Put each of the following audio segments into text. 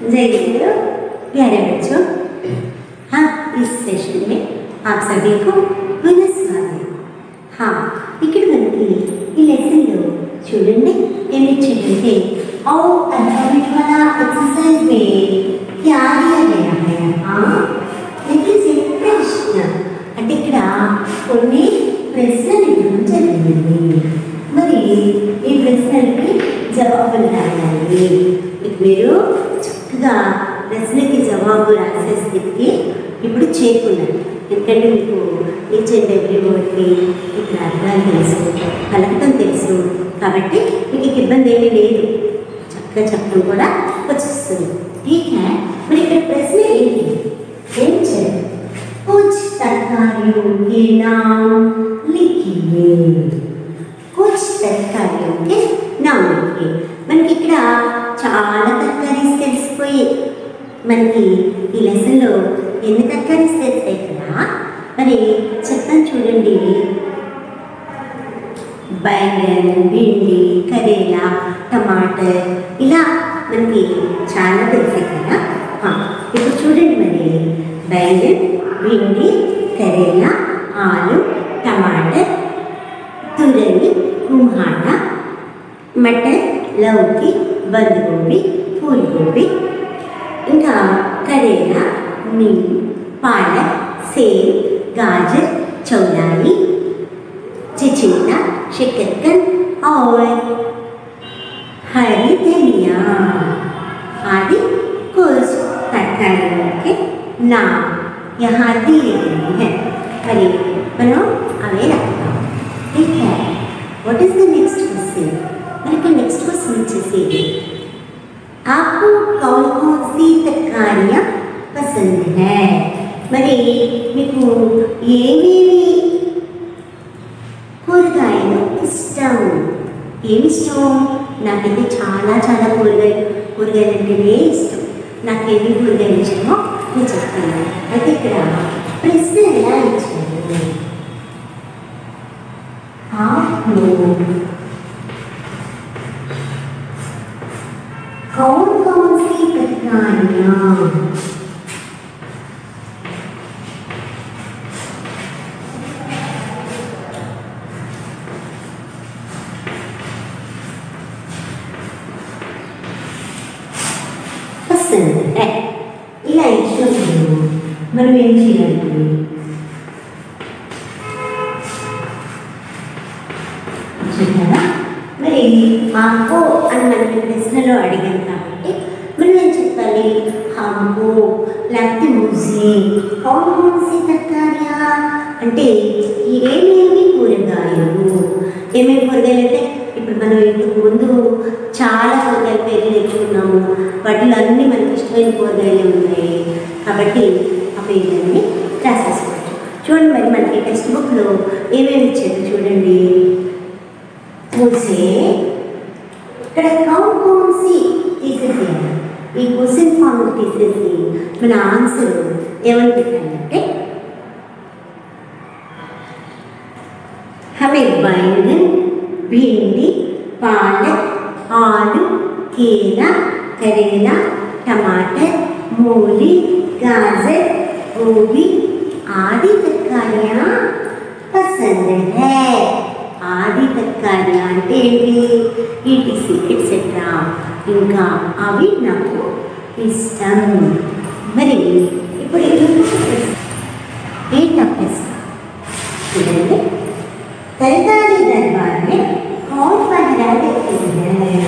जय हिंद प्यारे बच्चों हाँ इस सेशन में आप सभी को पुनः स्वागत हाँ ఇక్కడ మనకి ఈ లెసన్లో చూడండి ఏమి ఇచ్చిందంటే औ अल्फाबेट वाला एक्सरसाइज में क्या दिया गया है हाँ देखिए से प्रश्न అంటే ఇక్కడ కొన్ని ప్రశ్నలు ఇవ్వడం జరిగింది మరి ఈ ప్రశ్నలకి జవాబులు రాయాలి ఇక మీరు చక్కగా ప్రశ్నకి జవాబు రాసే స్థితికి ఇప్పుడు చేరుకున్నారు ఎందుకంటే మీకు ఈచ్ అండ్ ఎవ్రీ వర్డ్కి ఇక్కడ అర్థాలు తెలుసు పలకటం తెలుసు కాబట్టి మీకు ఇక ఇబ్బంది ఏమీ లేదు చక్కగా చెప్పడం కూడా వచ్చేస్తుంది ఠీక్ హై మరి ఇక్కడ ప్రశ్న ఏంటి ఏం చేయాలి कुछ तरकारियों के नाम लिखिए कुछ तरकारियों के नाम लिखिए మనకి ఇక్కడ చాలా తర్కారీస్ తెలిసిపోయి మనకి ఈ లెసన్లో ఎన్ని తర్కారీస్ తెలిసాయి కదా మరి చెప్తాను చూడండి బైగన్ భిండి కరేలా టమాటర్ ఇలా మనకి చాలా తెలిసాయి కదా ఆ, ఇప్పుడు చూడండి మరి బైగన్ भिंडी करेला आलू टमाटर तुरई कुम्हाड़ा मटर लौकी बंद गोभी फूल गोभी ఇంకా కరేలా నీమ్ పాలక్ సేब गाजर चौलाई चिचिंटा शकरकंद और हरी धनिया आदि कुछ तरकारियों के नाम यहाँ दिए गए हैं अरे बनो अवे रखता ठीक है what is the next question मेरे को नेक्स्ट क्वेश्चन వచ్చేసి आपको कौन कौन सी तरकारियाँ पसंद है మరి మీకు ఏమేమి కూరగాయలు ఇష్టం ఏమి ఇష్టం నాకైతే చాలా చాలా కూరగాయలు కూరగాయలు అంటేనే ఇష్టం నాకు ఏమి కూరగాయలు ఇష్టమో నేను చెప్తాను అయితే ఇక్కడ ప్రశ్న ఎలా ఇచ్చారు आप लोग कौन कौन सी तरकारियाँ పసంద్ है ఇలా ఇచ్చినప్పుడు మనం ఏం చేయాలి చూసారా మరి మాకు అని మనకి ప్రశ్నలో అడిగాను కాబట్టి మనం ఏం చెప్పాలి హమ్ము లేకపోతే ముజీ కౌన్ కౌన్ సి తర్కారియా అంటే ఏమేమి కూరగాయలు ఏమేమి కూరగాయలు అంటే ఇప్పుడు మనం ఇంతకు ముందు చాలా కూరగాయల పేర్లు నేర్చుకున్నాము వాటిలో అన్నీ మనకి ఇష్టమైన కూరగాయలు ఉన్నాయి కాబట్టి ఆ పేర్లన్నీ రాసేసుకోవచ్చు చూడండి మరి మనకి టెక్స్ట్ బుక్లో ఏమేమి ఇచ్చారు చూడండి मुझे ఇక్కడ కౌన్ కౌన్ సి తీసేసేయాలి ఈ క్వశ్చన్ ఫామ్ తీసేసి మన ఆన్సర్ ఏమని పెట్టాలంటే हमें बैंगन भिंडी पालक आलू केला करेला टमाटर मूली गाजर गोभी आदि तरकारियाँ पसंद है ఆది తర్కారి అంటే ఏంటి ఈటీసీ ఎట్సెట్రా ఇంకా అవి నాకు ఇష్టం మరి ఇప్పుడు ఏంటా ప్రశ్న చూడండి सरकारी दरबार में कौन पहरा देते हैं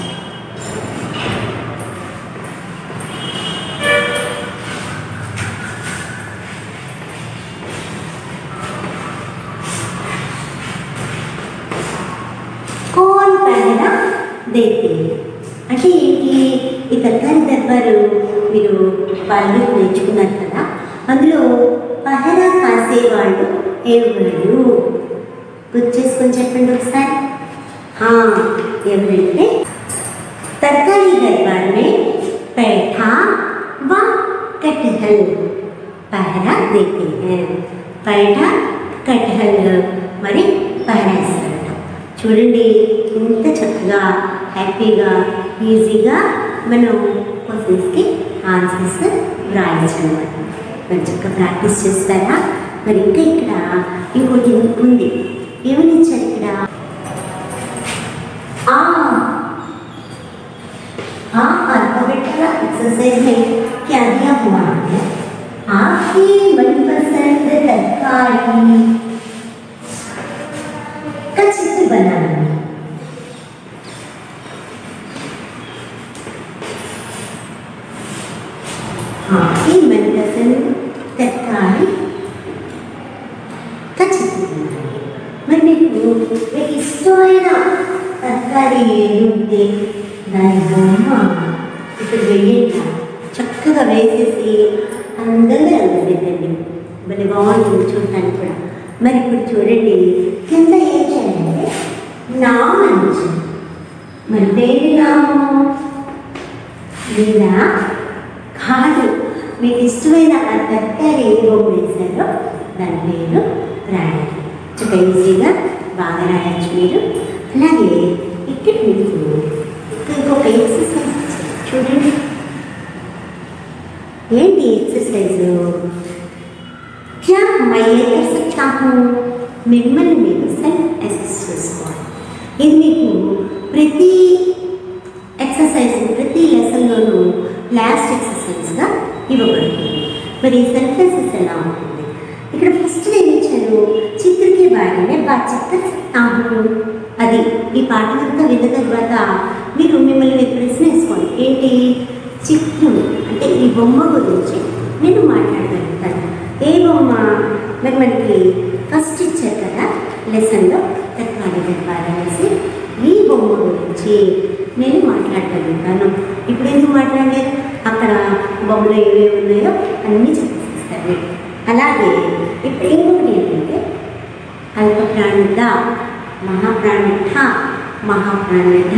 कौन पहरा देते हैं అంటే ఏంటి ఈ తర్కారి దర్బారు మీరు వాళ్ళు నేర్చుకున్నారు కదా అందులో పహరా కాసేవాళ్ళు ఎవరు గుర్తు చేసుకొని చెప్పండి ఒకసారి ఆ, ఎవరంటే तरकारी दरबार में पैठा व कटहल पहरा देते हैं पैठा కటహల్ మరి పహరా ఇస్తారట చూడండి ఇంత చక్కగా హ్యాపీగా ఈజీగా మనం క్వశ్చన్స్కి ఆన్సర్స్ వ్రాయచ్చు అనమాట మరి చక్కగా ప్రాక్టీస్ చేస్తారా మరి ఇంకా ఇక్కడ ఇంకోటి ఉంది ఏమని ఇచ్చారు ఇక్కడ ఆ हाँ अल्फाबेट का एक्सरसाइज में क्या दिया हुआ है आपकी मनपसंद तरकारी का चित्र बनाना है आपकी मनपसंद तरकारी का चित्र बनाना है మరి మీకు మీకు ఇష్టమైన తరకారీ ఏది ఉంటే దాని బొమ్మ ఇప్పుడు వెయ్యండి చక్కగా వేసేసి అందంగా వెళ్ళదండి మరి బాగుంటుంది చూడటానికి కూడా మరి ఇప్పుడు చూడండి కింద ఏం చేయాలంటే నామం అందించండి మరి దేని నామం లేదా కాదు మీకు ఇష్టమైన ఆ తరకారీ ఏ బొమ్మ వేశారో దాని పేరు రాయాలి చక్కగా ఈజీగా బాగా రాయొచ్చు మీరు అలాగే ఇక్కడ మీకు ఇంకొక ఎక్సర్సైజ్ ఇచ్చారు చూడండి ఏంటి ఎక్సర్సైజ్ క్యా మై ఏ కర్ సక్తా హూ మిమ్మల్ని మీరు సెల్ఫ్ అసెస్ చేసుకోవాలి ఇది మీకు ప్రతి ఎక్సర్సైజ్ ప్రతి లెసన్లోనూ లాస్ట్ ఎక్సర్సైజ్గా ఇవ్వబడుతుంది మరి ఈ సెల్ఫ్ అసెస్ ఎలా ఉంటుంది ఇక్కడ ఫస్ట్ ఏమి ఇచ్చారు చిత్రకి బాగానే బాగా చిత్ర సక్తాము అది ఈ పాఠం అంతా విన్న తర్వాత మీరు మిమ్మల్ని మీరు ప్రశ్న వేసుకోండి ఏంటి చిత్రం అంటే ఈ బొమ్మ గురించి నేను మాట్లాడగలుగుతాను ఏ బొమ్మ మరి మనకి ఫస్ట్ ఇచ్చారు కదా లెసన్లో తత్వాలు తత్వాలు అనేసి ఈ బొమ్మ గురించి నేను మాట్లాడగలుగుతాను ఇప్పుడు ఎందుకు మాట్లాడలేదు అక్కడ బొమ్మలు ఏమేమి ఉన్నాయో అన్నీ చెప్పేసిస్తారు మీరు అలాగే ఇప్పుడు ఇంకొకటి ఏంటంటే అల్పప్రాణిత మహాప్రాణిఠ మహాప్రాణిఠ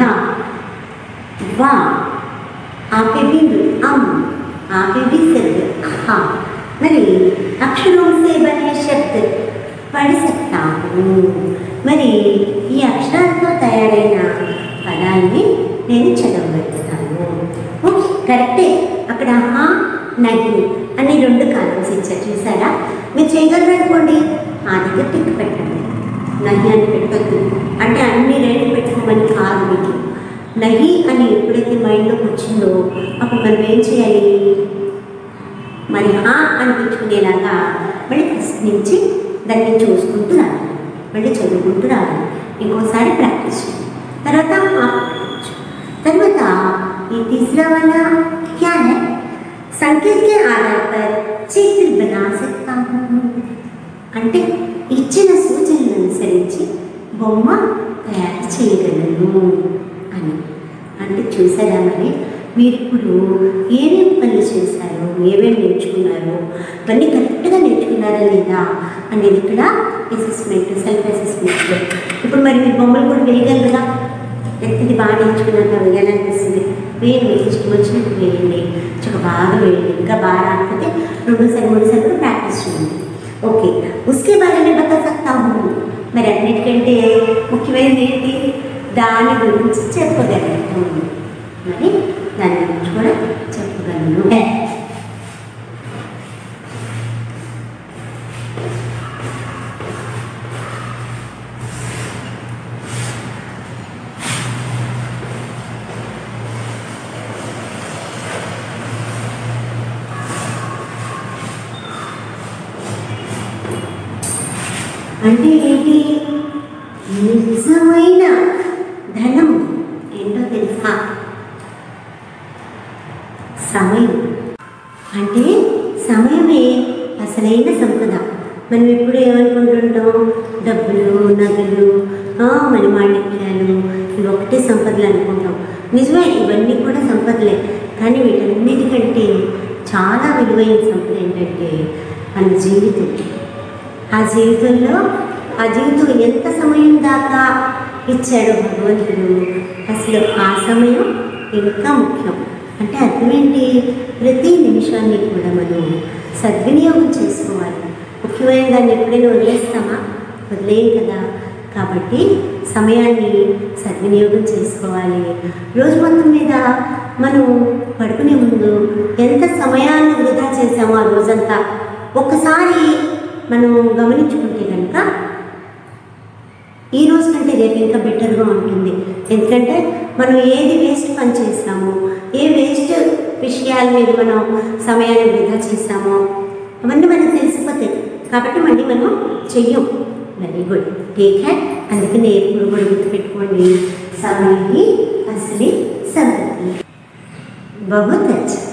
వా आपके भी अम आपके भी सिर्फ हाँ మరి అక్షరం से बने शब्द పढ़ सकता हूँ మరి ఈ అక్షరాలతో తయారైన పదాన్ని నేను చదవగలుగుతాను ఓకే కరెక్టే అక్కడ హా నహి అని రెండు కాలమ్స్ ఇచ్చారు చూసారా మీరు చేయగలరు అనుకోండి ఆ దగ్గర టిక్ పెట్టండి నహి అని పెట్టొద్దు అంటే అన్ని రేట్లు పెట్టుకోమని కాదు మీకు నహి అని ఎప్పుడైతే మైండ్లోకి వచ్చిందో అప్పుడు మనం ఏం చేయాలి మరి ఆ అనిపించుకునేలాగా మళ్ళీ ఫస్ట్ నుంచి దాన్ని చూసుకుంటూ రావాలి మళ్ళీ చదువుకుంటూ రావాలి ఇంకోసారి ప్రాక్టీస్ చేయాలి తర్వాత ఆ పట్టుకోవచ్చు తర్వాత ఈ तीसरा वाला क्या है संकेत के आधार पर चित्र बना सकता हूँ అంటే ఇచ్చిన సూచనలను అనుసరించి బొమ్మ తయారు చేయగలను అని అంటే చూసారా మరి మీరు ఇప్పుడు ఏమేమి పనులు చేశారు ఏమేమి నేర్చుకున్నారు ఇవన్నీ కరెక్ట్గా నేర్చుకున్నారా లేదా అనేది ఇక్కడ అసెస్మెంట్ సెల్ఫ్ అసెస్మెంట్లో ఇప్పుడు మరి మీరు బొమ్మలు కూడా వేయగలరుగా ఎత్తిది బాగా నేర్చుకున్నాక వేయాలనిపిస్తుంది వేయండి మీకు ఇష్టం వచ్చినట్టు వేయండి చాలా బాగా వేయండి ఇంకా బాగా రాకపోతే రెండోసారి మూడోసారి కూడా ప్రాక్టీస్ చేయండి ఓకే ఉస్కే బారే మే బతా సక్తా హూ మరి అన్నిటికంటే ముఖ్యమైనది ఏంటి దాని గురించి చెప్పగలను మరి దాని గురించి కూడా చెప్పగలను అంటే ఏంటి నిజమైన ధనం ఏంటో తెలుసా సమయం అంటే సమయమే అసలైన సంపద మనం ఎప్పుడు ఏమనుకుంటుంటాం డబ్బులు నగలు ఆ, మణిమాణిక్యాలు ఇవి ఒకటే సంపదలు అనుకుంటాం నిజమే ఇవన్నీ కూడా సంపదలే కానీ వీటన్నిటికంటే చాలా విలువైన సంపద ఏంటంటే మన జీవితం ఆ జీవితంలో ఆ జీవితం ఎంత సమయం దాకా ఇచ్చాడో భగవంతుడు అసలు ఆ సమయం ఇంకా ముఖ్యం అంటే అర్థం ఏంటి ప్రతి నిమిషాన్ని కూడా మనం సద్వినియోగం చేసుకోవాలి ముఖ్యమైన దాన్ని ఎప్పుడైనా వదిలేస్తామా వదిలేం కదా కాబట్టి సమయాన్ని సద్వినియోగం చేసుకోవాలి రోజు మొత్తం మీద మనం పడుకునే ముందు ఎంత సమయాన్ని వృధా చేసామో ఆ రోజంతా ఒక్కసారి మనం గమనించుకుంటే కనుక ఈ రోజు కంటే రేపు ఇంకా బెటర్గా ఉంటుంది ఎందుకంటే మనం ఏది వేస్ట్ పని చేసామో ఏ వేస్ట్ విషయాల మీద మనం సమయాన్ని వృధా చేసామో అవన్నీ మనకు తెలిసిపోతాయి కాబట్టి మళ్ళీ మనం చెయ్యం వెరీ గుడ్ టేక్ హ్యాడ్ అందుకని ఎప్పుడు కూడా గుర్తుపెట్టుకోండి సమయకి అసలు సంగతి बहुत अच्छा